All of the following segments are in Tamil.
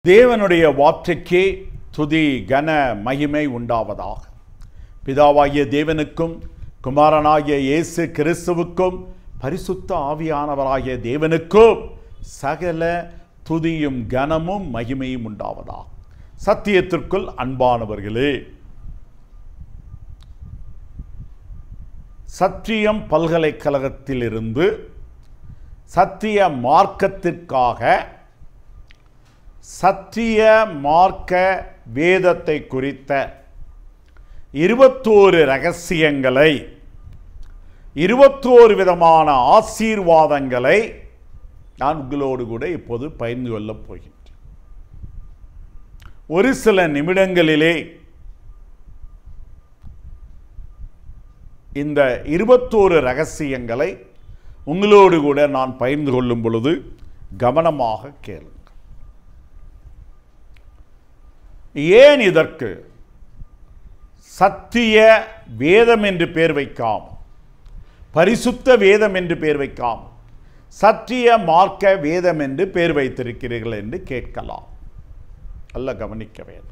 தேவனுடைய வார்த்தைக்கே துதி கன மகிமை உண்டாவதாக பிதாவாகிய தேவனுக்கும் குமாரனாகிய இயேசு கிறிஸ்துவுக்கும் பரிசுத்த ஆவியானவராகிய தேவனுக்கும் சகல துதியும் கனமும் மகிமையும் உண்டாவதாக சத்தியத்திற்குள் அன்பானவர்களே சத்தியம் பல்கலைக்கழகத்திலிருந்து சத்திய மார்க்கத்திற்காக சத்திய மார்க்க வேதத்தை குறித்த இருபத்தோரு ரகசியங்களை இருபத்தோரு விதமான ஆசீர்வாதங்களை நான் உங்களோடு கூட இப்போது பகிர்ந்து கொள்ளப் போகின்றேன் ஒரு சில நிமிடங்களிலே இந்த இருபத்தோரு ரகசியங்களை உங்களோடு கூட நான் பகிர்ந்து கொள்ளும் பொழுது கவனமாக கேளுங்கள் ஏன் இதற்கு சத்திய வேதம் என்று பேர் வைக்காமல் பரிசுத்த வேதம் என்று பேர் வைக்காமல் சத்திய மார்க்க வேதம் என்று பேர் வைத்திருக்கிறீர்கள் என்று கேட்கலாம் அல்ல கவனிக்க வேண்டும்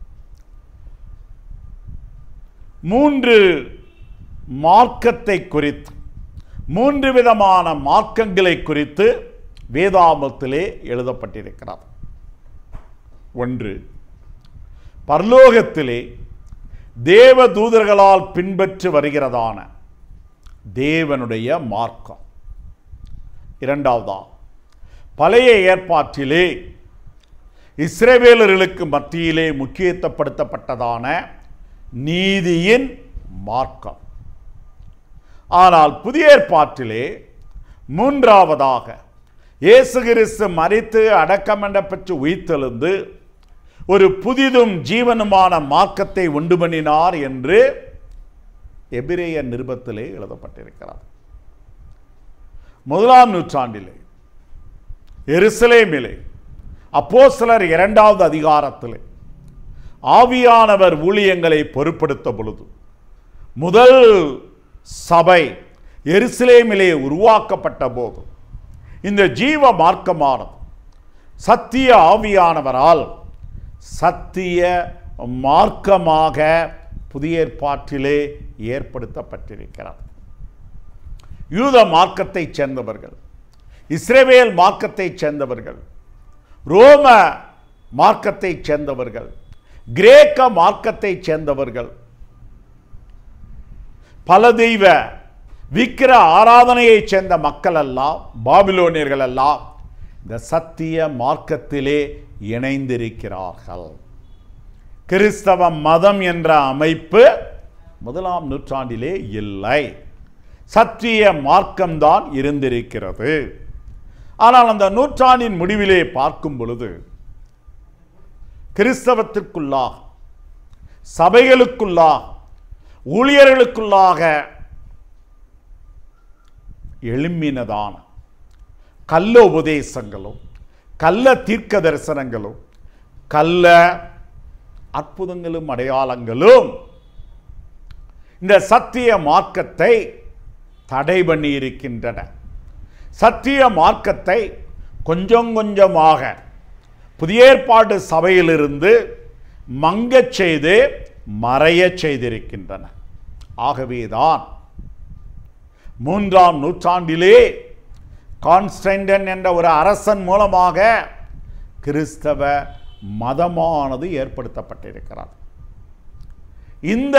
மூன்று மார்க்கத்தை குறித்து மூன்று விதமான மார்க்கங்களை குறித்து வேதாமத்திலே எழுதப்பட்டிருக்கிறது ஒன்று பரலோகத்திலே தேவ தூதர்களால் பின்பற்றி வருகிறதான தேவனுடைய மார்க்கம் இரண்டாவதா பழைய ஏற்பாட்டிலே இஸ்ரேவேலர்களுக்கு மத்தியிலே முக்கியத்துவப்படுத்தப்பட்டதான நீதியின் மார்க்கம் ஆனால் புதிய ஏற்பாட்டிலே மூன்றாவதாக இயேசு கிறிஸ்து மறித்து அடக்கமண்டப்பட்டு உயிர்த்தெழுந்து ஒரு புதிதும் ஜீவனுமான மார்க்கத்தை உண்டு பண்ணினார் என்று எபிரேய நிருபத்திலே எழுதப்பட்டிருக்கிறார் முதலாம் நூற்றாண்டிலே எருசலேமிலே அப்போஸ்தலர் இரண்டாவது அதிகாரத்திலே ஆவியானவர் ஊழியங்களை பொறுப்படுத்த பொழுது முதல் சபை எருசலேமிலே உருவாக்கப்பட்ட போது இந்த ஜீவ மார்க்கமானது சத்திய ஆவியானவரால் சத்திய மார்க்கமாக புதிய ஏற்பாட்டிலே ஏற்படுத்தப்பட்டிருக்கிறது யூத மார்க்கத்தை சேர்ந்தவர்கள் இஸ்ரேவேல் மார்க்கத்தை சேர்ந்தவர்கள் ரோம மார்க்கத்தை சேர்ந்தவர்கள் கிரேக்க மார்க்கத்தை சேர்ந்தவர்கள் பல தெய்வ விக்கிர ஆராதனையைச் சேர்ந்த மக்கள் எல்லாம் பாபிலோனியர்கள் எல்லாம் இந்த சத்திய மார்க்கத்திலே இணைந்திருக்கிறார்கள் கிறிஸ்தவ மதம் என்ற அமைப்பு முதலாம் நூற்றாண்டிலே இல்லை சத்திய மார்க்கம்தான் இருந்திருக்கிறது ஆனால் அந்த நூற்றாண்டின் முடிவிலே பார்க்கும் பொழுது கிறிஸ்தவத்திற்குள்ளாக சபைகளுக்குள்ளாக ஊழியர்களுக்குள்ளாக எழும்பினதான கள்ள உபதேசங்களும் கள்ள தீர்க்க தரிசனங்களும் கள்ள அற்புதங்களும் அடையாளங்களும் இந்த சத்திய மார்க்கத்தை தடை பண்ணி இருக்கின்றன சத்திய மார்க்கத்தை கொஞ்சம் கொஞ்சமாக புதிய ஏற்பாடு சபையிலிருந்து மங்கச் செய்து மறையச் செய்திருக்கின்றன ஆகவேதான் மூன்றாம் நூற்றாண்டிலே கான்ஸ்டன்டன் என்ற ஒரு அரசன் மூலமாக கிறிஸ்தவ மதமானது ஏற்படுத்தப்பட்டிருக்கிறது இந்த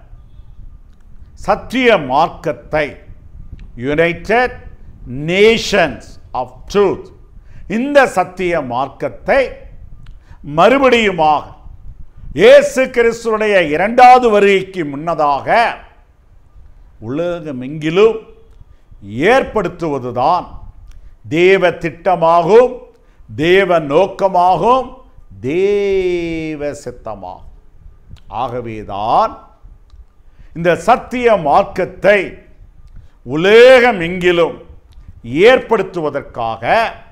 சத்திய மார்க்கத்தை யுனைடெட் நேஷன்ஸ் ஆஃப் ட்ரூத் இந்த சத்திய மார்க்கத்தை மறுபடியுமாக இயேசு கிறிஸ்துடைய இரண்டாவது வருகைக்கு முன்னதாக உலகமெங்கிலும் ஏற்படுத்துவதுதான் தேவ திட்டமாகும் தேவ நோக்கமாகும் தேவ சித்தமாகும் ஆகவேதான் இந்த சத்திய மார்க்கத்தை உலகம் எங்கிலும் ஏற்படுத்துவதற்காக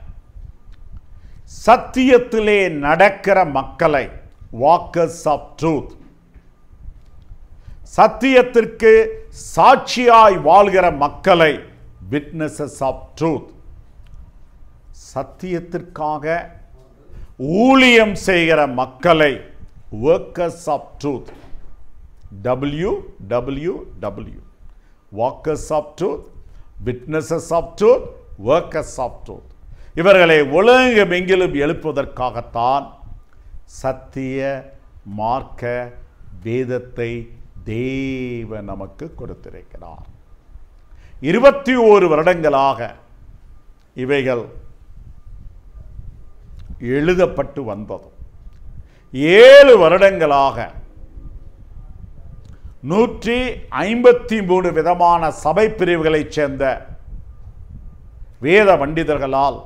சத்தியத்திலே நடக்கிற மக்களை வாக்கர்ஸ் ஆஃப் ட்ரூத் சத்தியத்திற்கு சாட்சியாய் வாழ்கிற மக்களை விட்னஸஸ் ஆஃப் ட்ரூத் சத்தியத்திற்காக ஊழியம் செய்கிற மக்களை workers of truth W W W walkers of truth witnesses of truth workers of truth இவர்களை உலகமெங்கிலும் எழுப்புவதற்காகத்தான் சத்திய மார்க்க வேதத்தை தேவன் நமக்கு கொடுத்திருக்கிறார் இருபத்தி ஓரு வருடங்களாக இவைகள் எழுதப்பட்டு வந்தது ஏழு வருடங்களாக நூற்றி ஐம்பத்தி மூணு விதமான சபை பிரிவுகளைச் சேர்ந்த வேத பண்டிதர்களால்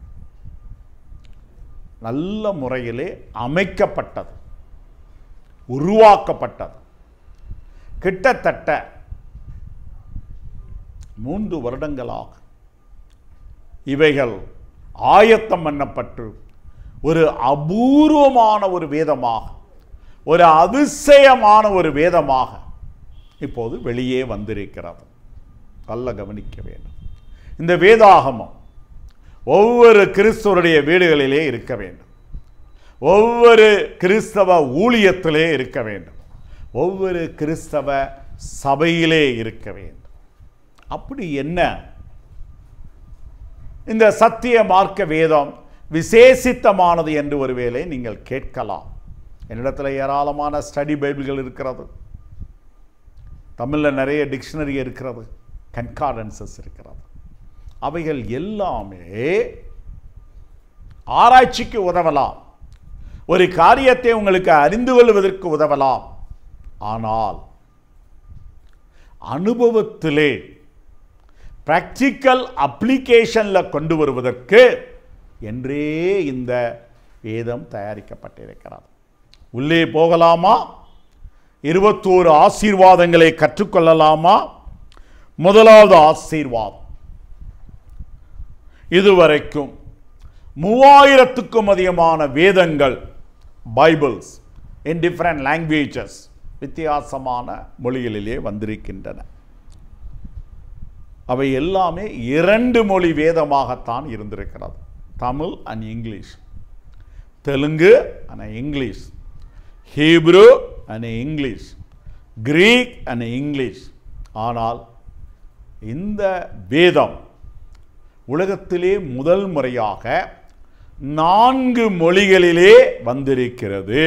நல்ல முறையிலே அமைக்கப்பட்டது உருவாக்கப்பட்டது கிட்டத்தட்ட மூன்று வருடங்களாக இவைகள் ஆயத்தம் பண்ணப்பட்டு ஒரு அபூர்வமான ஒரு வேதமாக ஒரு அதிசயமான ஒரு வேதமாக இப்போது வெளியே வந்திருக்கிறது நல்ல கவனிக்க வேண்டும் இந்த வேதாகமம் ஒவ்வொரு கிறிஸ்தவருடைய வீடுகளிலே இருக்க வேண்டும் ஒவ்வொரு கிறிஸ்தவ ஊழியத்திலே இருக்க வேண்டும் ஒவ்வொரு கிறிஸ்தவ சபையிலே இருக்க வேண்டும் அப்படி என்ன இந்த சத்திய மார்க்க வேதம் விசேஷித்தமானது என்று ஒருவேளை நீங்கள் கேட்கலாம் என்னிடத்தில் ஏராளமான ஸ்டடி பைபிள்கள் இருக்கிறது தமிழில் நிறைய டிக்ஷனரி இருக்கிறது கன்கார்டன்சஸ் இருக்கிறது அவைகள் எல்லாமே ஆராய்ச்சிக்கு உதவலாம் ஒரு காரியத்தை உங்களுக்கு அறிந்து கொள்வதற்கு உதவலாம் ஆனால் அனுபவத்திலே ப்ராக்டிக்கல் அப்ளிகேஷனில் கொண்டு வருவதற்கு என்றே இந்த வேதம் தயாரிக்கப்பட்டிருக்கிறது உள்ளே போகலாமா இருபத்தோரு ஆசீர்வாதங்களை கற்றுக்கொள்ளலாமா முதலாவது ஆசீர்வாதம் இதுவரைக்கும் மூவாயிரத்துக்கும் அதிகமான வேதங்கள் பைபிள்ஸ் இன் டிஃப்ரெண்ட் லாங்குவேஜஸ் வித்தியாசமான மொழிகளிலே வந்திருக்கின்றன அவை எல்லாமே இரண்டு மொழி வேதமாகத்தான் இருந்திருக்கிறது Tamil and English Telugu and English Hebrew and English Greek and English ஆனால் இந்த வேதம் உலகத்திலே முதல் முறையாக நான்கு மொழிகளிலே வந்திருக்கிறது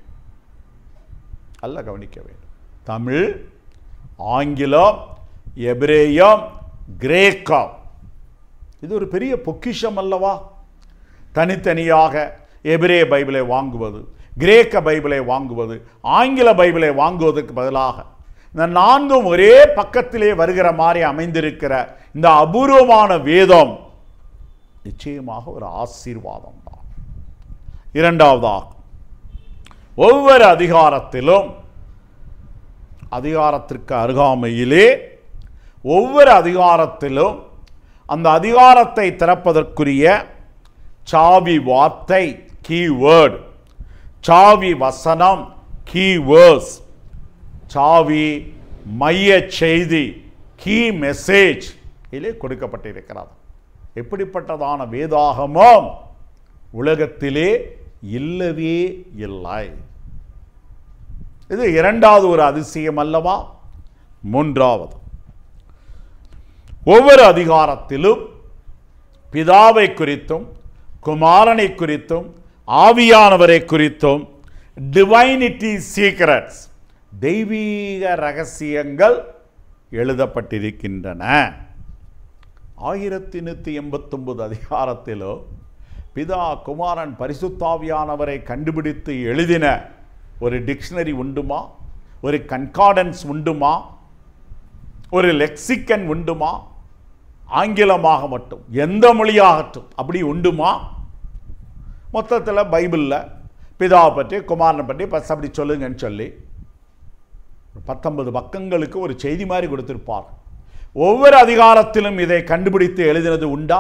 அல்ல கவனிக்க வேண்டும் தமிழ் ஆங்கிலம் எபிரேயம் கிரேக்கம் இது ஒரு பெரிய பொக்கிஷம் அல்லவா தனித்தனியாக எபிரே பைபிளை வாங்குவது கிரேக்க பைபிளை வாங்குவது ஆங்கில பைபிளை வாங்குவதற்கு பதிலாக இந்த நான்கும் ஒரே பக்கத்திலே வருகிற மாதிரி அமைந்திருக்கிற இந்த அபூர்வமான வேதம் நிச்சயமாக ஒரு ஆசீர்வாதம் தான் இரண்டாவதாக ஒவ்வொரு அதிகாரத்திலும் அதிகாரத்திற்கு அருகாமையிலே ஒவ்வொரு அதிகாரத்திலும் அந்த அதிகாரத்தை திறப்பதற்குரிய சாவி வார்த்தை கீவேர்டு சாவி வசனம் கீவேர்ஸ் சாவி மைய செய்தி கீ மெசேஜ் இதிலே கொடுக்கப்பட்டிருக்கிறது எப்படிப்பட்டதான வேதாகமம் உலகத்திலே இல்லவே இல்லை இது இரண்டாவது ஒரு அதிசயம் அல்லவா மூன்றாவது ஒவ்வொரு அதிகாரத்திலும் பிதாவை குறித்தும் குமாரனை குறித்தும் ஆவியானவரை குறித்தும் டிவைனிட்டி சீக்ரெட்ஸ் தெய்வீக ரகசியங்கள் எழுதப்பட்டிருக்கின்றன ஆயிரத்தி நூற்றி எண்பத்தொன்பது அதிகாரத்திலோ பிதா குமாரன் பரிசுத்தாவியானவரை கண்டுபிடித்து எழுதின ஒரு டிக்ஷனரி உண்டுமா ஒரு கன்கார்டன்ஸ் உண்டுமா ஒரு லெக்சிக்கன் உண்டுமா ஆங்கிலமாக மட்டும் எந்த மொழியாகட்டும் அப்படி உண்டுமா மொத்தத்தில் பைபிளில் பிதாவை பற்றி குமாரனை பற்றி பஸ் அப்படி சொல்லுங்கன்னு சொல்லி ஒரு பத்தொன்பது பக்கங்களுக்கு ஒரு செய்தி மாதிரி கொடுத்திருப்பார் ஒவ்வொரு அதிகாரத்திலும் இதை கண்டுபிடித்து எழுதினது உண்டா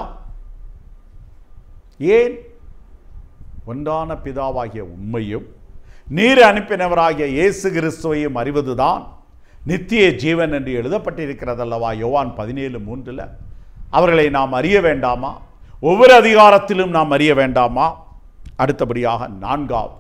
ஏன் ஒன்றான பிதாவாகிய உண்மையும் நீர் அனுப்பினவராகிய இயேசு கிறிஸ்துவையும் அறிவதுதான் நித்திய ஜீவன் என்று எழுதப்பட்டிருக்கிறதல்லவா யோவான் பதினேழு மூன்றில் அவர்களை நாம் அறிய வேண்டாமா ஒவ்வொரு அதிகாரத்திலும் நாம் அறிய வேண்டாமா அடுத்தபடியாக நான்காவது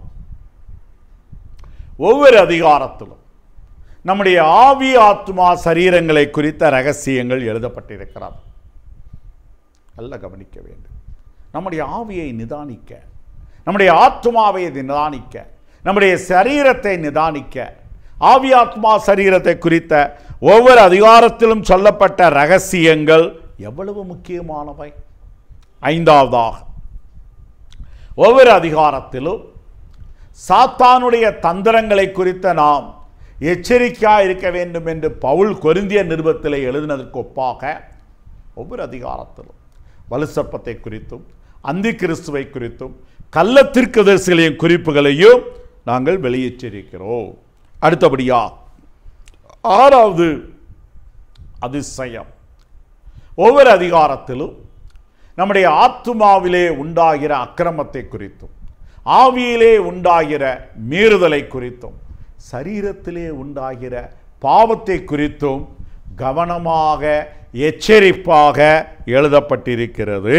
ஒவ்வொரு அதிகாரத்திலும் நம்முடைய ஆவி ஆத்மா சரீரங்களை குறித்த ரகசியங்கள் எழுதப்பட்டிருக்கிறது நல்ல கவனிக்க வேண்டும் நம்முடைய ஆவியை நிதானிக்க நம்முடைய ஆத்மாவை நிதானிக்க நம்முடைய சரீரத்தை நிதானிக்க ஆவி ஆத்மா சரீரத்தை குறித்த ஒவ்வொரு அதிகாரத்திலும் சொல்லப்பட்ட ரகசியங்கள் எவ்வளவு முக்கியமானவை ஐந்தாவதாக ஒவ்வொரு அதிகாரத்திலும் சாத்தானுடைய தந்திரங்களை குறித்த நாம் எச்சரிக்கையாக இருக்க வேண்டும் என்று பவுல் கொரிந்திய நிருபத்தில் எழுதினதற்கு ஒப்பாக ஒவ்வொரு அதிகாரத்திலும் வலுசப்பத்தை குறித்தும் அந்தி கிறிஸ்துவை குறித்தும் கள்ளத்திற்கதர்சிகளின் குறிப்புகளையும் நாங்கள் வெளியிட்டிருக்கிறோம் அடுத்தபடியா ஆறாவது அதிசயம் ஒவ்வொரு அதிகாரத்திலும் நம்முடைய ஆத்துமாவிலே உண்டாகிற அக்கிரமத்தை குறித்தும் ஆவியிலே உண்டாகிற மீறுதலை குறித்தும் சரீரத்திலே உண்டாகிற பாவத்தை குறித்தும் கவனமாக எச்சரிப்பாக எழுதப்பட்டிருக்கிறது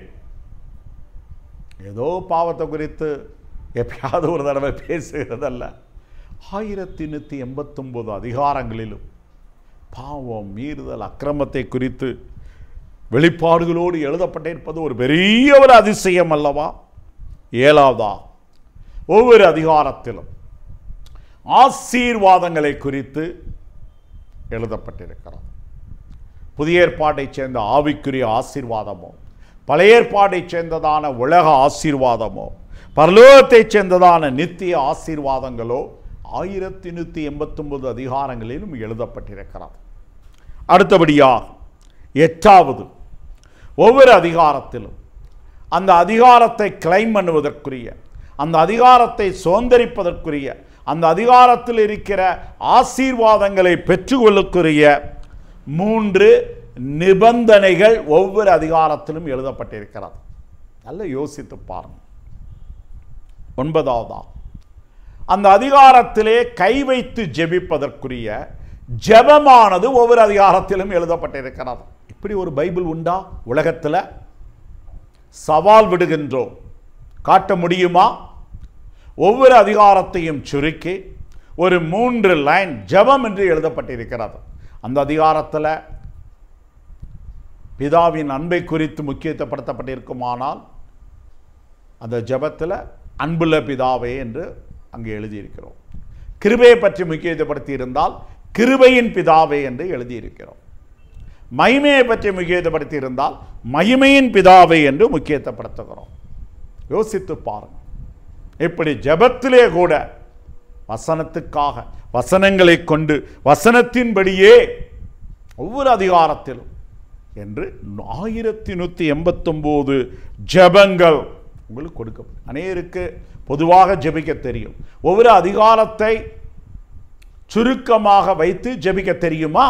ஏதோ பாவத்தை குறித்து எப்பயாவது ஒரு தடவை பேசுகிறதல்ல ஆயிரத்தி நூற்றி எண்பத்தொம்போது அதிகாரங்களிலும் பாவம் மீறுதல் அக்கிரமத்தை குறித்து வெளிப்பாடுகளோடு எழுதப்பட்டிருப்பது ஒரு பெரிய ஒரு அதிசயம் அல்லவா ஏழாவதா ஒவ்வொரு அதிகாரத்திலும் ஆசீர்வாதங்களை குறித்து எழுதப்பட்டிருக்கிறது புதிய ஏற்பாட்டைச் சேர்ந்த ஆவிக்குரிய ஆசீர்வாதமோ பழைய ஏற்பாட்டைச் சேர்ந்ததான உலக ஆசீர்வாதமோ பரலோகத்தைச் சேர்ந்ததான நித்திய ஆசீர்வாதங்களோ ஆயிரத்தி நூற்றி எண்பத்தொன்பது அதிகாரங்களிலும் எழுதப்பட்டிருக்கிறது அடுத்தபடியாக எட்டாவது ஒவ்வொரு அதிகாரத்திலும் அந்த அதிகாரத்தை கிளைம் பண்ணுவதற்குரிய அந்த அதிகாரத்தை சுதந்திரிப்பதற்குரிய அந்த அதிகாரத்தில் இருக்கிற ஆசீர்வாதங்களை பெற்றுக்கொள்ளக்கூடிய மூன்று நிபந்தனைகள் ஒவ்வொரு அதிகாரத்திலும் எழுதப்பட்டிருக்கிறது நல்ல யோசித்து பாருங்க ஒன்பதாவதா அந்த அதிகாரத்திலே கை வைத்து ஜெபிப்பதற்குரிய ஜெபமானது ஒவ்வொரு அதிகாரத்திலும் எழுதப்பட்டிருக்கிறது இப்படி ஒரு பைபிள் உண்டா உலகத்தில் சவால் விடுகின்றோம் காட்ட முடியுமா ஒவ்வொரு அதிகாரத்தையும் சுருக்கி ஒரு மூன்று லைன் ஜெபம் என்று எழுதப்பட்டிருக்கிறது அந்த அதிகாரத்தில் பிதாவின் அன்பை குறித்து முக்கியத்துவப்படுத்தப்பட்டிருக்குமானால் அந்த ஜெபத்தில் அன்புள்ள பிதாவே என்று அங்கே எழுதியிருக்கிறோம் கிருபையை பற்றி முக்கியத்துவப்படுத்தி இருந்தால் கிருபையின் பிதாவே என்று எழுதியிருக்கிறோம் மகிமையை பற்றி முக்கியத்துவப்படுத்தி இருந்தால் மகிமையின் பிதாவை என்று முக்கியத்துவப்படுத்துகிறோம் யோசித்து பாருங்கள் இப்படி ஜெபத்திலே கூட வசனத்துக்காக வசனங்களை கொண்டு வசனத்தின்படியே ஒவ்வொரு அதிகாரத்திலும் என்று ஆயிரத்தி நூற்றி எண்பத்தொம்போது ஜெபங்கள் உங்களுக்கு கொடுக்கப்படும் அநேருக்கு பொதுவாக ஜெபிக்க தெரியும் ஒவ்வொரு அதிகாரத்தை சுருக்கமாக வைத்து ஜெபிக்க தெரியுமா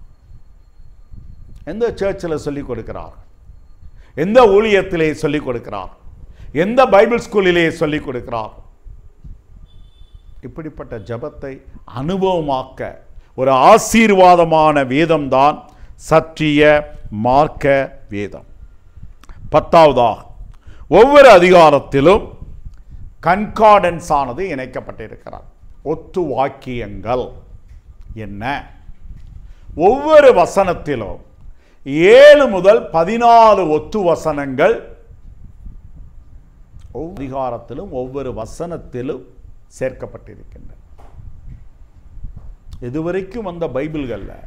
எந்த சர்ச்சில் சொல்லிக் கொடுக்கிறார் எந்த ஊழியத்திலே சொல்லிக் கொடுக்கிறார் எந்த பைபிள் ஸ்கூலிலே சொல்லிக் கொடுக்கிறார் இப்படிப்பட்ட ஜபத்தை அனுபவமாக்க ஒரு ஆசீர்வாதமான வேதம்தான் சற்றிய மார்க்க வேதம் பத்தாவதாக ஒவ்வொரு அதிகாரத்திலும் கன்கார்டன்ஸ் ஆனது இணைக்கப்பட்டிருக்கிறார் ஒத்து வாக்கியங்கள் என்ன ஒவ்வொரு வசனத்திலும் ஏழு முதல் பதினாலு ஒத்து வசனங்கள் ஒவ்வொரு அதிகாரத்திலும் ஒவ்வொரு வசனத்திலும் சேர்க்கப்பட்டிருக்கின்றன இதுவரைக்கும் வந்த பைபிள்களில்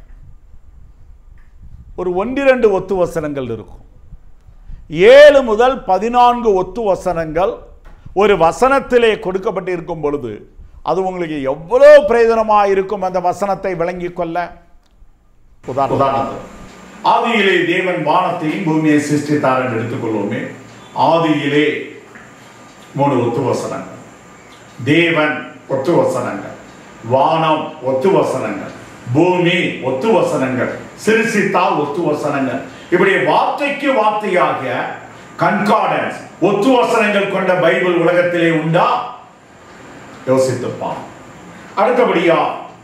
ஒரு ஒன்றிரண்டு ஒத்து வசனங்கள் இருக்கும் ஏழு முதல் பதினான்கு ஒத்து வசனங்கள் ஒரு வசனத்திலே கொடுக்கப்பட்டிருக்கும் பொழுது அது உங்களுக்கு எவ்வளோ பிரயோஜனமாக இருக்கும் அந்த வசனத்தை விளங்கிக் கொள்ள உதாரணம் ஆதியிலே தேவன் வானத்தையும் பூமியை சிருஷ்டித்தார் என்று எடுத்துக்கொள்வோமே ஆதியிலே மூணு ஒத்து வசனங்கள் தேவன் ஒத்து வசனங்கள் வானம் ஒத்து வசனங்கள் பூமி ஒத்து வசனங்கள் சிறுசித்தால் ஒத்து வசனங்கள் இப்படி வார்த்தைக்கு வார்த்தையாக கன்கார்டன்ஸ் ஒத்து வசனங்கள் கொண்ட பைபிள் உலகத்திலே உண்டா யோசித்துப்பான் அடுத்தபடியா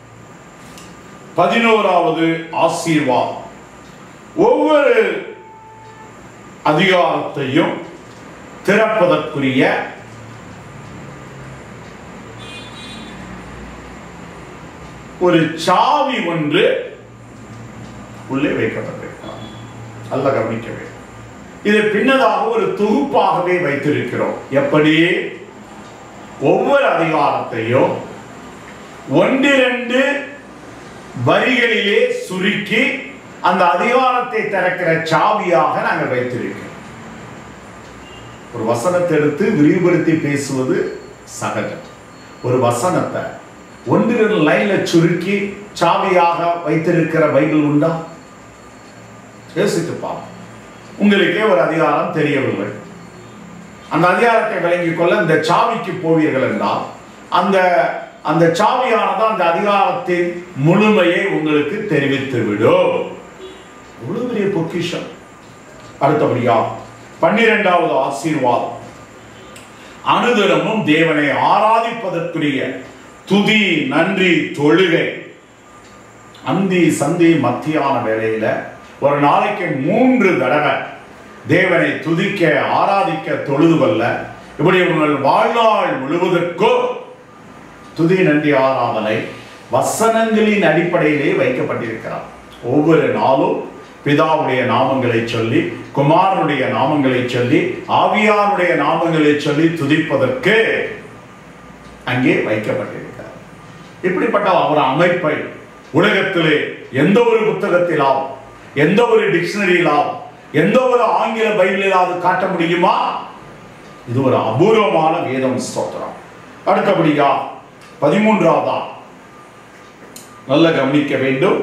பதினோராவது ஆசீர்வாதம் ஒவ்வொரு அதிகாரத்தையும் திறப்பதற்குரிய ஒரு சாவி ஒன்று உள்ளே வைக்கப்பட்டிருக்கிறார் நல்ல கவனிக்க வேண்டும் இது பின்னதாக ஒரு தொகுப்பாகவே வைத்திருக்கிறோம் எப்படி ஒவ்வொரு அதிகாரத்தையும் ஒன்றிரண்டு வரிகளிலே சுருக்கி அந்த அதிகாரத்தை திறக்கிற சாவியாக நாங்கள் வைத்திருக்கிறோம் ஒரு வசனத்தை எடுத்து விரிவுபடுத்தி பேசுவது சகஜம் ஒரு வசனத்தை ஒன்றிரண்டு லைன்ல சுருக்கி சாவியாக வைத்திருக்கிற பைபிள் உண்டா யோசித்து பாருங்க உங்களுக்கே ஒரு அதிகாரம் தெரியவில்லை அந்த அதிகாரத்தை விளங்கிக் கொள்ள இந்த சாவிக்கு போவீர்கள் என்றால் அந்த அந்த சாவியானது அந்த அதிகாரத்தின் முழுமையை உங்களுக்கு தெரிவித்து விடும் இவ்வளவு பெரிய பொக்கிஷம் அடுத்தபடியா பன்னிரெண்டாவது ஆசீர்வாதம் அனுதினமும் தேவனை ஆராதிப்பதற்குரிய துதி நன்றி தொழுகை அந்தி சந்தி மத்தியான வேளையில ஒரு நாளைக்கு மூன்று தடவை தேவனை துதிக்க ஆராதிக்க தொழுது கொள்ள இப்படி உங்கள் வாழ்நாள் முழுவதற்கும் துதி நன்றி ஆராதனை வசனங்களின் அடிப்படையிலே வைக்கப்பட்டிருக்கிறார் ஒவ்வொரு நாளும் பிதாவுடைய நாமங்களை சொல்லி குமாரனுடைய நாமங்களை சொல்லி ஆவியாருடைய நாமங்களை சொல்லி துதிப்பதற்கு அங்கே வைக்கப்பட்டிருக்கிறார் இப்படிப்பட்ட ஒரு அமைப்பை உலகத்திலே எந்த ஒரு புத்தகத்திலாவது எந்த ஒரு டிக்ஷனரியிலாவது எந்த ஒரு ஆங்கில பைபிளிலாவது காட்ட முடியுமா இது ஒரு அபூர்வமான வேதம் ஸ்தோத்திரம் அடுத்தபடியா பதிமூன்றாவதா நல்ல கவனிக்க வேண்டும்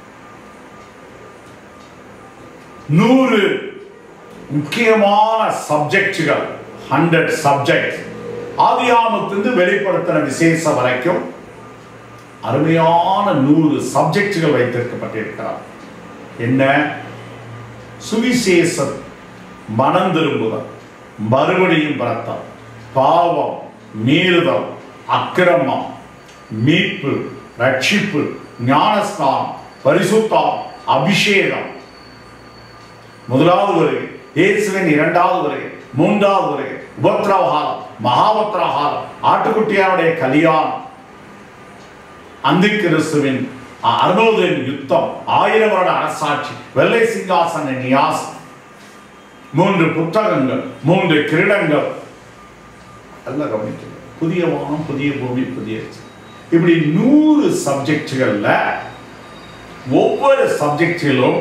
நூறு முக்கியமான சப்ஜெக்டுகள் ஹண்ட்ரட் சப்ஜெக்ட் ஆதியாமத்திலிருந்து வெளிப்படுத்தின விசேஷம் வரைக்கும் அருமையான நூறு சப்ஜெக்டுகள் வைத்திருக்கப்பட்டிருக்கிறார் என்ன சுவிசேஷம் மனம் திரும்புதல் மறுபடியும் பிறத்தல் பாவம் மீறுதல் அக்கிரமம் மீட்பு ரட்சிப்பு ஞானஸ்தானம் பரிசுத்தம் அபிஷேகம் முதலாவது வருகை இயேசுவின் இரண்டாவது வருகை மூன்றாவது வருகை உபத்ரவகாலம் மகாபத்ரகாலம் ஆட்டுக்குட்டியாருடைய கல்யாணம் அந்தி கிறிஸ்துவின் அறுபதின் யுத்தம் ஆயிரம் வருட அரசாட்சி வெள்ளை சிங்காசன நியாசம் மூன்று புத்தகங்கள் மூன்று கிரீடங்கள் எல்லாம் கவனிக்கணும் புதிய வானம் புதிய பூமி புதிய இப்படி நூறு சப்ஜெக்டுகள்ல ஒவ்வொரு சப்ஜெக்டிலும்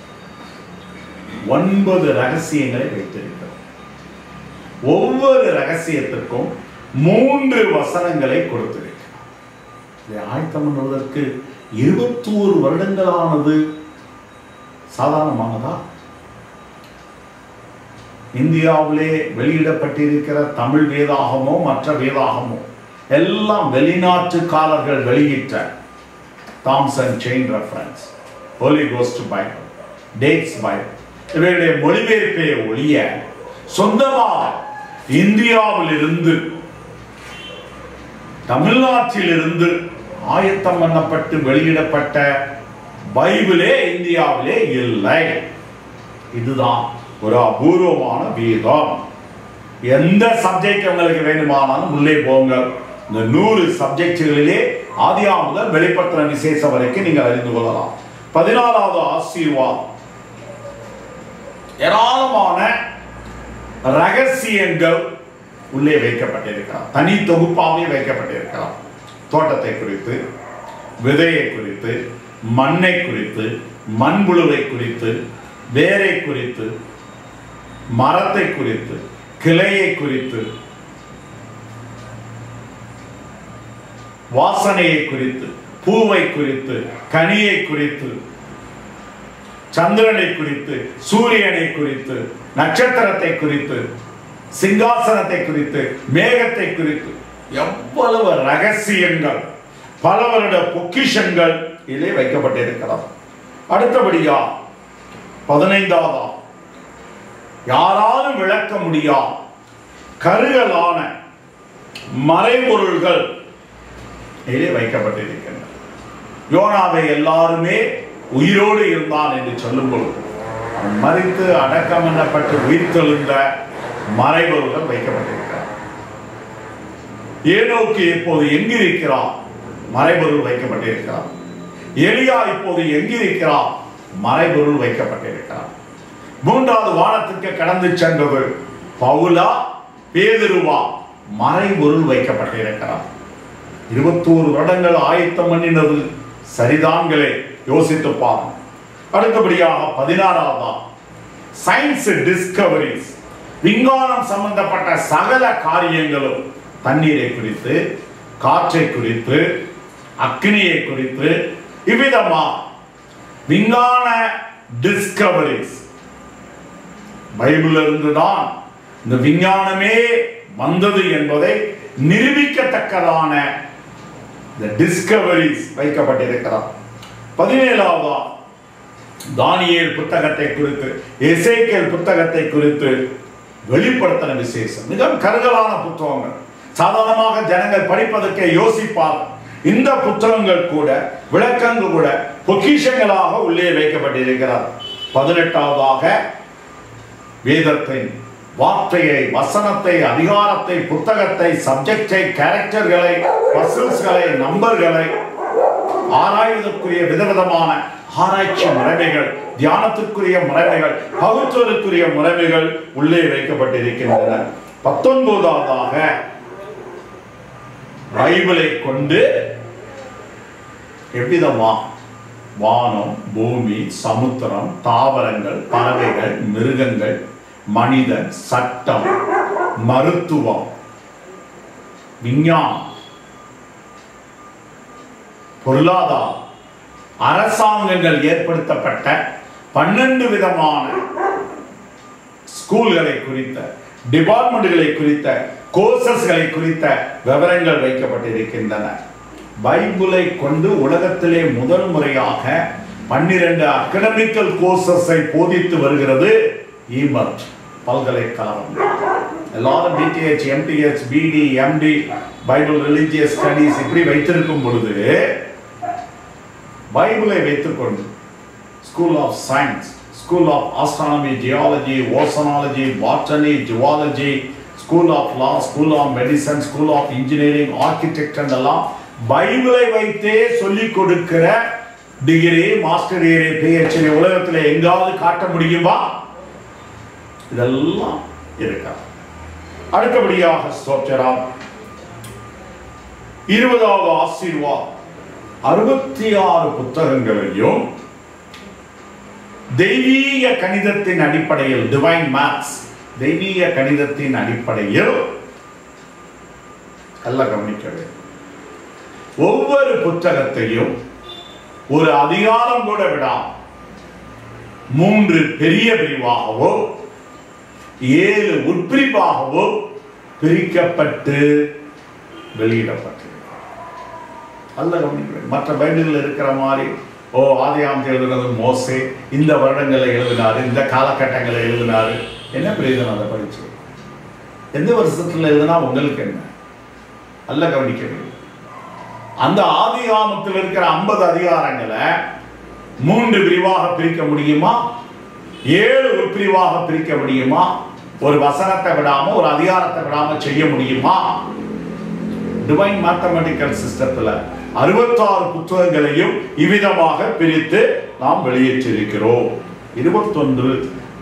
ஒன்பது ரகசியங்களை வைத்திருக்கிறோம் ஒவ்வொரு ரகசியத்திற்கும் மூன்று வசனங்களை கொடுத்திருக்கிறார் இதை ஆயத்தம் பண்ணுவதற்கு இருபத்தோரு வருடங்களானது சாதாரணமானதா இந்தியாவிலே வெளியிடப்பட்டிருக்கிற தமிழ் வேதாகமோ மற்ற வேதாகமோ எல்லாம் வெளிநாட்டுக்காரர்கள் வெளியிட்ட Thompson chain reference holy ghost Bible Dake's Bible இவருடைய மொழிபெயர்ப்பை ஒழிய சொந்தமாக இந்தியாவில் இருந்து தமிழ்நாட்டில் இருந்து ஆயத்தம் பண்ணப்பட்டு வெளியிடப்பட்ட பைபிளே இந்தியாவிலே இல்லை இதுதான் ஒரு அபூர்வமான வேதம் எந்த சப்ஜெக்ட் உங்களுக்கு வேணுமானாலும் உள்ளே போங்க இந்த நூறு சப்ஜெக்டுகளிலே ஆதியா முதல் வெளிப்படுத்தின விசேஷம் வரைக்கும் நீங்கள் அறிந்து கொள்ளலாம் பதினாலாவது ஆசீர்வாதம் ஏராளமான ரகசியங்கள் உள்ளே வைக்கப்பட்டிருக்கிறார் தனி தொகுப்பாகவே வைக்கப்பட்டிருக்கிறார் தோட்டத்தை குறித்து விதையை குறித்து மண்ணை குறித்து மண்புழுவை குறித்து வேரை குறித்து மரத்தை குறித்து கிளையை குறித்து வாசனையை குறித்து பூவை குறித்து கனியை குறித்து சந்திரனை குறித்து சூரியனை குறித்து நட்சத்திரத்தை குறித்து சிங்காசனத்தை குறித்து மேகத்தை குறித்து எவ்வளவு ரகசியங்கள் பல வருட பொக்கிஷங்கள் இதிலே வைக்கப்பட்டிருக்கிறது அடுத்தபடியா பதினைந்தாவதா யாராலும் விளக்க முடியா கருகலான மறைபொருள்கள் இதிலே வைக்கப்பட்டிருக்கின்றன யோனாவை எல்லாருமே உயிரோடு இருந்தான் என்று சொல்லும் பொழுது அவன் மறித்து அடக்கம் பண்ணப்பட்டு உயிர் தெழுந்த மறைபொருள்கள் வைக்கப்பட்டிருக்கிறார் ஏனோக்கு இப்போது எங்கிருக்கிறான் மறைபொருள் வைக்கப்பட்டிருக்கிறார் எலியா இப்போது எங்கிருக்கிறார் மறைபொருள் வைக்கப்பட்டிருக்கிறார் மூன்றாவது வானத்துக்கு கடந்து சென்றது பவுலா பேதுருவா மறைபொருள் வைக்கப்பட்டிருக்கிறார் இருபத்தோரு வருடங்கள் ஆயத்தம் பண்ணினது சரிதான்களே யோசித்து பாருங்க அடுத்தபடியாக பதினாறாவதா சயின்ஸ் டிஸ்கவரிஸ் விஞ்ஞானம் சம்பந்தப்பட்ட சகல காரியங்களும் தண்ணீரை குறித்து காற்றை குறித்து அக்னியை குறித்து இவ்விதமா விஞ்ஞான டிஸ்கவரிஸ் பைபிள் இருந்துதான் இந்த விஞ்ஞானமே வந்தது என்பதை நிரூபிக்கத்தக்கதான இந்த டிஸ்கவரிஸ் வைக்கப்பட்டிருக்கிறார் பதினேழாவதா தானியேல் புத்தகத்தை குறித்து எசேக்கியல் புத்தகத்தை குறித்து வெளிப்படுத்தின விசேஷம் மிக கருகலான புத்தகங்கள் சாதாரணமாக ஜனங்கள் படிப்பதற்கு யோசிப்பார் இந்த புத்தகங்கள் கூட விளக்கங்கள் கூட பொக்கிஷங்களாக உள்ளே வைக்கப்பட்டிருக்கிறார் பதினெட்டாவதாக வேதத்தை வார்த்தையை வசனத்தை அதிகாரத்தை புத்தகத்தை சப்ஜெக்டை கேரக்டர்களை பசில்ஸ்களை நம்பர்களை ஆராய்வதற்குரிய விதவிதமான ஆராய்ச்சி முறைமைகள் தியானத்திற்குரிய முறைமைகள் பகுத்துவதற்குரிய முறைமைகள் உள்ளே வைக்கப்பட்டிருக்கின்றன பத்தொன்பதாவதாக பைபிளை கொண்டு எவ்விதமா வானம் பூமி சமுத்திரம் தாவரங்கள் பறவைகள் மிருகங்கள் மனிதன் சட்டம் மருத்துவம் விஞ்ஞானம் பொருளாதாரம் அரசாங்கங்கள் ஏற்படுத்தப்பட்ட பன்னெண்டு விதமான ஸ்கூல்களை குறித்த டிபார்ட்மெண்ட்களை குறித்த கோர்சஸ்களை குறித்த விவரங்கள் வைக்கப்பட்டிருக்கின்றன பைபிளை கொண்டு உலகத்திலே முதல் முறையாக பன்னிரண்டு அகடமிக்கல் கோர்சஸை போதித்து வருகிறது ஈமர்ட் பல்கலைக்கழகம் எல்லாரும் BTH MTH BD MD Bible religious studies இப்படி வைத்திருக்கும் பொழுது பைபிளை வைத்துக்கொண்டு school of science school of astronomy geology oceanology botany zoology school of law school of medicine school of engineering architect எல்லாம் பைபிளை வைத்தே சொல்லிக் கொடுக்கிற டிகிரி மாஸ்டர் டிகிரி பிஹெச்டி உலகத்தில் எங்காவது காட்ட முடியுமா இதெல்லாம் இருக்கா அடுத்தபடியாக ஸ்தோத்திரம் இருபதாவது ஆசீர்வாத் அறுபத்தி ஆறு புத்தகங்களையும் தெய்வீக கணிதத்தின் அடிப்படையில் டிவைன் மேத்ஸ் தெய்வீக கணிதத்தின் அடிப்படையில் நல்ல கவனிக்க வேண்டும் ஒவ்வொரு புத்தகத்தையும் ஒரு அதிகாரம் கூட விடாம மூன்று பெரிய பிரிவாகவோ ஏழு உட்பிரிவாகவோ பிரிக்கப்பட்டு வெளியிடப்பட்டிருக்கிறது நல்ல கவனிக்க வேண்டும். மற்ற பைபிளில் இருக்கிற மாதிரி ஓ ஆதியாம் எழுதுனது மோசே இந்த வருடங்களில் எழுதினாரு இந்த காலகட்டங்களில் எழுதினாரு என்ன பிரயோஜனம் அதை படிச்சு எந்த வருஷத்துல எழுதினா உங்களுக்கு என்ன நல்ல கவனிக்க வேண்டும் அந்த ஆதிகாமத்தில் இருக்கிற ஐம்பது அதிகாரங்களை மூன்று பிரிவாக பிரிக்க முடியுமா ஏழு உட்பிரிவாக பிரிக்க முடியுமா ஒரு வசனத்தை விடாம ஒரு அதிகாரத்தை விடாம செய்ய முடியுமா டிவைன் மேத்தமெட்டிக்கல் சிஸ்டத்துல அறுபத்தாறு புத்தகங்களையும் இவ்விதமாக பிரித்து நாம் வெளியேற்றிருக்கிறோம் இருபத்தொன்று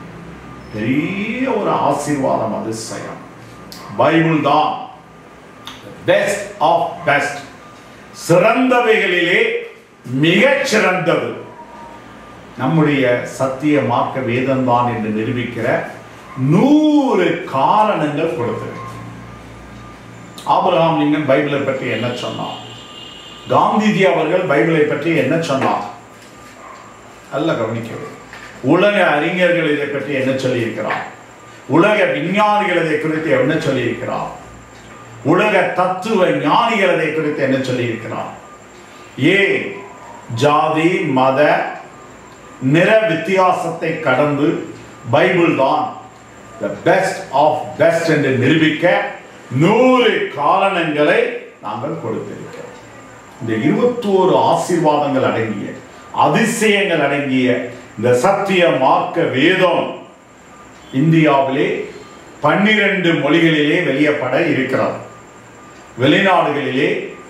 பெரிய ஒரு ஆசீர்வாதம் அதிசயம் பைபிள் தான் பெஸ்ட் ஆஃப் பெஸ்ட் சிறந்தவைகளிலே மிகச் சிறந்தது நம்முடைய சத்தியமாக்க வேதம்தான் என்று நிரூபிக்கிற நூறு காரணங்கள் கொடுத்திருக்கு ஆபிரகாம் லிங்கன் பைபிளை பற்றி என்ன சொன்னார் காந்திஜி அவர்கள் பைபிளை பற்றி என்ன சொன்னார் நல்ல கவனிக்கிறது உலக அறிஞர்கள் இதை பற்றி என்ன சொல்லியிருக்கிறார் உலக விஞ்ஞானிகள் இதை குறித்து என்ன சொல்லியிருக்கிறார் உலக தத்துவ ஞானிகள் இதை குறித்து என்ன சொல்லியிருக்கிறார் ஏன் ஜாதி மத நிற வித்தியாசத்தை கடந்து பைபிள் தான் த பெஸ்ட் ஆஃப் பெஸ்ட் என்று நிரூபிக்க நூறு காரணங்களை நாங்கள் கொடுத்திருக்கிறோம் இந்த இருபத்தோரு ஆசீர்வாதங்கள் அடங்கிய அதிசயங்கள் அடங்கிய இந்த சத்திய மார்க்க வேதம் இந்தியாவிலே பன்னிரண்டு மொழிகளிலே வெளியப்பட இருக்கிறது வெளிநாடுகளிலே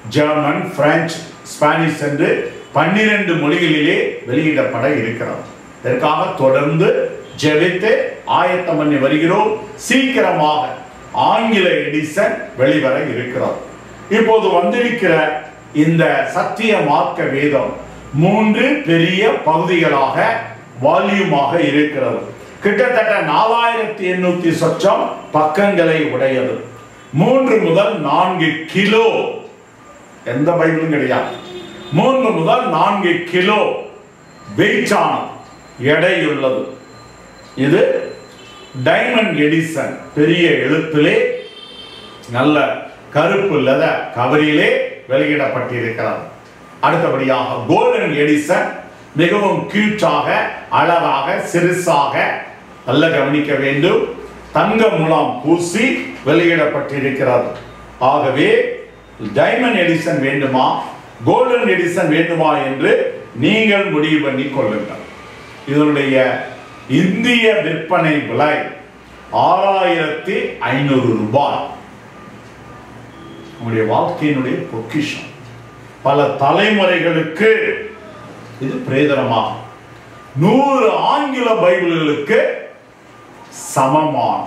ஜெர்மன் பிரெஞ்சு ஸ்பானிஷ் என்று பன்னிரண்டு மொழிகளிலே வெளியிடப்பட இருக்கிறது இதற்காக தொடர்ந்து ஜெபித்து ஆயத்தம் பண்ணி வருகிறோம் சீக்கிரமாக ஆங்கில எடிசன் வெளிவர இருக்கிறது இப்போது வந்திருக்கிற இந்த சத்திய மார்க்க வேதம் மூன்று பெரிய பகுதிகளாக வால்யூமாக இருக்கிறது கிட்டத்தட்ட நாலாயிரத்தி எண்ணூத்தி சொச்சம் பக்கங்களை உடையது மூன்று முதல் நான்கு கிலோ எந்த பைபிளும் கிடையாது மூன்று முதல் நான்கு கிலோ வெயிட்டான எடையுள்ளது இது டைமண்ட் எடிசன் பெரிய எழுத்திலே நல்ல கருப்பு லெத கவரிலே வெளியிடப்பட்டிருக்கிறது அடுத்தபடியாக கோல்டன் எடிசன் மிகவும் கியூட்டாக அழகாக சிறுசாக நல்ல கவனிக்க வேண்டும் தங்க முலாம் பூசி வெளியிடப்பட்டிருக்கிறது ஆகவே டைமண்ட் எடிசன் வேண்டுமா கோல்டன் எடிசன் வேண்டுமா என்று நீங்கள் முடிவு பண்ணி கொள்ளுங்கள் இதனுடைய இந்திய விற்பனை விலை ஆறாயிரத்தி ஐநூறு ரூபாய் உங்களுடைய வாழ்க்கையினுடைய பொக்கிஷம் பல தலைமுறைகளுக்கு இது பிரேதனமாகும் நூறு ஆங்கில பைபிள்களுக்கு சமமான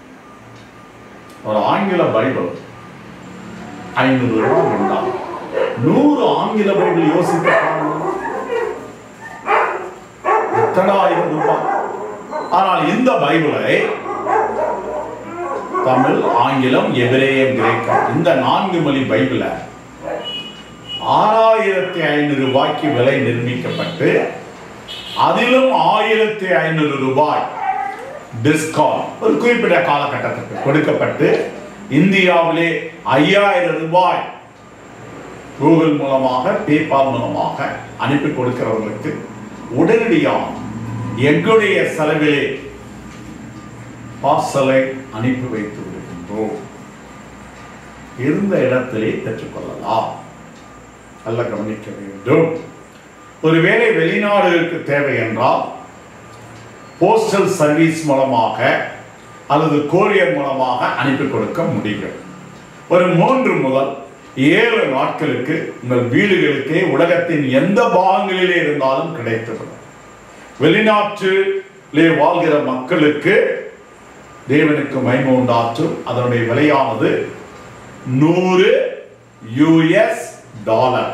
ஒரு ஆங்கில பைபிள் ஐநூறு ரூபாய் வேண்டாம் நூறு ஆங்கில பைபிள் யோசிக்க பாருங்க. எத்தனாயிரம் ரூபாய் ஆனால் இந்த பைபிளை தமிழ் ஆங்கிலம் எபிரேயம் கிரேக்கம் இந்த நான்கு மொழி பைபிளை ஆறாயிரத்தி ஐநூறு ரூபாய்க்கு விலை நிர்மிக்கப்பட்டு அதிலும் ஆயிரத்தி ஐநூறு ரூபாய் டிஸ்கவுண்ட் ஒரு குறிப்பிட்ட காலகட்டத்திற்கு கொடுக்கப்பட்டு இந்தியாவிலே ஐயாயிரம் ரூபாய் கூகுள் மூலமாக பேபால் மூலமாக அனுப்பி கொடுக்கிறவர்களுக்கு உடனடியாக எங்களுடைய செலவிலே பார்சலை அனுப்பி வைத்து விடுகின்றோம் இருந்த இடத்திலே பெற்றுக்கொள்ளலாம் நல்ல கவனிக்க வேண்டும் ஒருவேளை வெளிநாடுகளுக்கு தேவை என்றால் போஸ்டல் சர்வீஸ் மூலமாக அல்லது கோரியர் மூலமாக அனுப்பி கொடுக்க முடியும் ஒரு மூன்று முதல் ஏழு நாட்களுக்கு உங்கள் வீடுகளுக்கே உலகத்தின் எந்த பாகங்களிலே இருந்தாலும் கிடைத்துவிடும் வெளிநாட்டிலே வாழ்கிற மக்களுக்கு தேவனுக்கு மகிமை உண்டாற்றும் அதனுடைய விலையானது நூறு யுஎஸ் டாலர்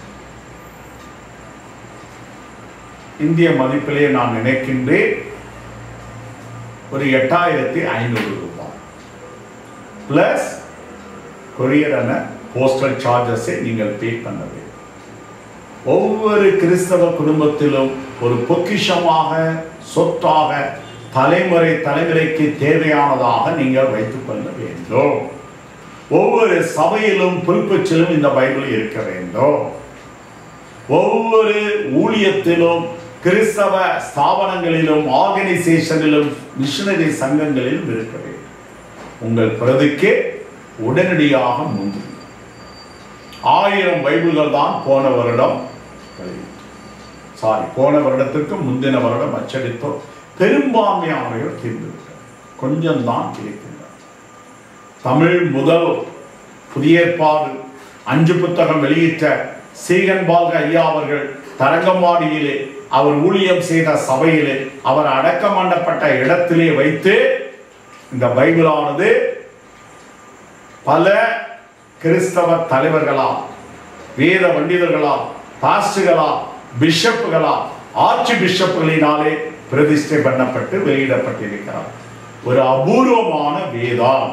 இந்திய மதிப்பிலே நான் நினைக்கின்றேன் ஒரு எட்டாயிரத்தி ஐநூறு ரூபாய் பிளஸ் கொரியரான போஸ்டல் சார்ஜஸை நீங்கள் பே பண்ண வேண்டும் ஒவ்வொரு கிறிஸ்தவ குடும்பத்திலும் ஒரு பொக்கிஷமாக சொத்தாக தலைமுறை தலைமுறைக்கு தேவையானதாக நீங்கள் வைத்துக் கொள்ள வேண்டும் ஒவ்வொரு சபையிலும் புல்பச்சிலும் இந்த பைபிள் இருக்க வேண்டும் ஒவ்வொரு ஊழியத்திலும் கிறிஸ்தவ ஸ்தாபனங்களிலும் ஆர்கனைசேஷனிலும் மிஷனரி சங்கங்களிலும் இருக்க வேண்டும் உங்கள் பிரதிக்கு உடனடியாக முந்து ஆயிரம் பைபிள்கள் தான் போன வருடம் சாரி போன வருடத்திற்கு முந்தின வருடம் அச்சடித்தோம் பெரும்பான்மையானவர்கள் தீர்ந்துவிட்டனர் கொஞ்சம் தான் இருக்கின்றன தமிழ் முதல் புதிய ஏற்பாடு அஞ்சு புத்தகம் வெளியிட்ட சீகன் பால்க ஐயா அவர்கள் தரங்கம்பாடியிலே அவர் ஊழியம் செய்த சபையிலே அவர் அடக்கம் பண்ணப்பட்ட இடத்திலே வைத்து இந்த பைபிளானது பல கிறிஸ்தவ தலைவர்களால் வேத பண்டிதர்களால் பாஸ்டுகளால் பிஷப்புகளால் ஆட்சி பிஷப்புகளினாலே பிரதிஷ்டை பண்ணப்பட்டு வெளியிடப்பட்டிருக்கிறார் ஒரு அபூர்வமான வேதம்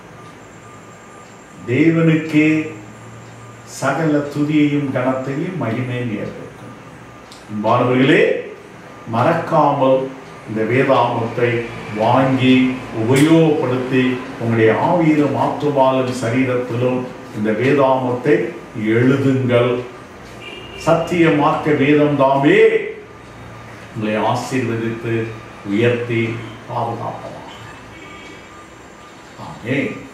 தேவனுக்கே சகல துதியையும் கனத்தையும் மகிமையும் ஏற்படுத்தும் அன்பானவர்களே மறக்காமல் இந்த வேதாமத்தை வாங்கி உபயோகப்படுத்தி உங்களுடைய ஆவியிலும் ஆத்துமாலும் சரீரத்திலும் இந்த வேதாமத்தை எழுதுங்கள் சத்தியமாக்க வேதம் தாமே உங்களை ஆசீர்வதித்து உயர்த்தி பாதுகாப்பதாக ஆமென்